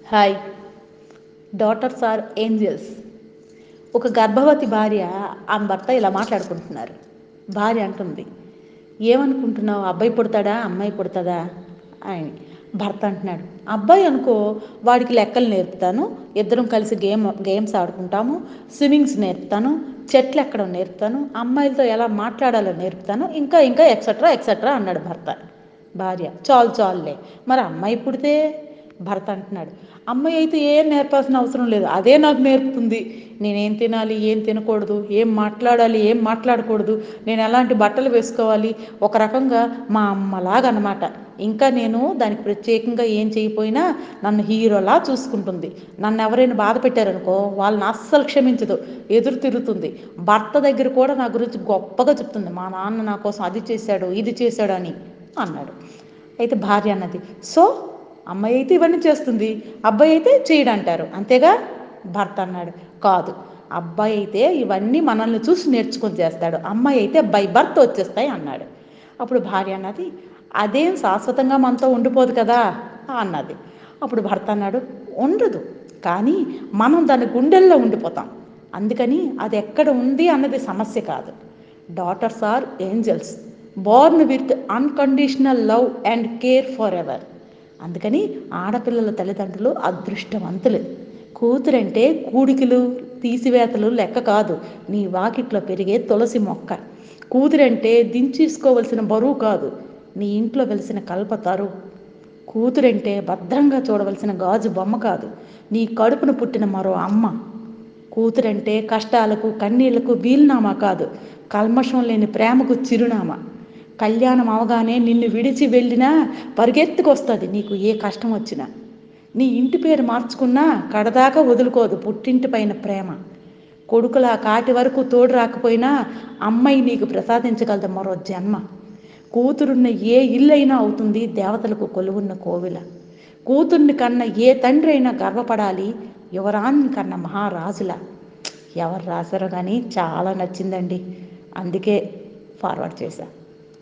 hi daughters are angels ఒక గర్భవతి భార్య ఆమె భర్త ఇలా మాట్లాడుకుంటున్నారు భార్య అంటుంది ఏమనుకుంటున్నావు అబ్బాయి పుడతాడా అమ్మాయి పుడతాదా అని భర్త అంటున్నాడు అబ్బాయి అనుకో వాడికి లెక్కలు నేర్పుతాను ఇద్దరం కలిసి గేమ్ గేమ్స్ ఆడుకుంటాము స్విమ్మింగ్స్ నేర్పుతాను చెట్లు ఎక్కడం నేర్పుతాను అమ్మాయిలతో ఎలా మాట్లాడాలో నేర్పుతాను ఇంకా ఇంకా ఎక్సెట్రా ఎక్సెట్రా అన్నాడు భర్త భార్య చాలు చాలులే మరి అమ్మాయి పుడితే భర్త అంటున్నాడు అమ్మాయి అయితే ఏం నేర్పాల్సిన అవసరం లేదు అదే నాకు నేర్పుతుంది నేనేం తినాలి ఏం తినకూడదు ఏం మాట్లాడాలి ఏం మాట్లాడకూడదు నేను ఎలాంటి బట్టలు వేసుకోవాలి ఒక రకంగా మా అమ్మలాగా అనమాట ఇంకా నేను దానికి ప్రత్యేకంగా ఏం చేయకపోయినా నన్ను హీరోలా చూసుకుంటుంది నన్ను ఎవరైనా బాధ పెట్టారనుకో వాళ్ళని అస్సలు క్షమించదు ఎదురు తిరుగుతుంది భర్త దగ్గర కూడా నా గురించి గొప్పగా చెప్తుంది మా నాన్న నా కోసం అది చేశాడు ఇది చేశాడు అని అన్నాడు అయితే భార్య అన్నది సో అమ్మాయి అయితే ఇవన్నీ చేస్తుంది అబ్బాయి అయితే చేయడంటారు అంతేగా భర్త అన్నాడు కాదు అబ్బాయి అయితే ఇవన్నీ మనల్ని చూసి నేర్చుకొని చేస్తాడు అమ్మాయి అయితే బై బర్త్ వచ్చేస్తాయి అన్నాడు అప్పుడు భార్య అన్నది అదేం శాశ్వతంగా మనతో ఉండిపోదు కదా అన్నది అప్పుడు భర్త అన్నాడు ఉండదు కానీ మనం దాని గుండెల్లో ఉండిపోతాం అందుకని అది ఎక్కడ ఉంది అన్నది సమస్య కాదు daughters are angels born with unconditional love and care forever అందుకని ఆడపిల్లల తల్లిదండ్రులు అదృష్టవంతులు కూతురంటే కూడికలు తీసివేతలు లెక్క కాదు నీ వాకిట్లో పెరిగే తులసి మొక్క కూతురంటే దించేసుకోవలసిన బరువు కాదు నీ ఇంట్లో వెలిసిన కల్పతారు కూతురంటే భద్రంగా చూడవలసిన గాజు బొమ్మ కాదు నీ కడుపును పుట్టిన మరో అమ్మ కూతురంటే కష్టాలకు కన్నీళ్లకు వీలునామా కాదు కల్మషం లేని ప్రేమకు చిరునామా కళ్యాణం అవగానే నిన్ను విడిచి వెళ్ళినా పరిగెత్తుకొస్తుంది నీకు ఏ కష్టం వచ్చినా నీ ఇంటి పేరు మార్చుకున్నా కడదాకా వదులుకోదు పుట్టింటి పైన ప్రేమ కొడుకులా కాటి వరకు తోడు రాకపోయినా అమ్మాయి నీకు ప్రసాదించగలదు మరో జన్మ కూతురున్న ఏ ఇల్లు అయినా అవుతుంది దేవతలకు కొలువున్న కోవిల కూతుర్ని కన్న ఏ తండ్రి అయినా గర్వపడాలి యువరాన్ని కన్న మహారాజుల ఎవరు రాశారో కానీ చాలా నచ్చిందండి అందుకే ఫార్వర్డ్ చేశా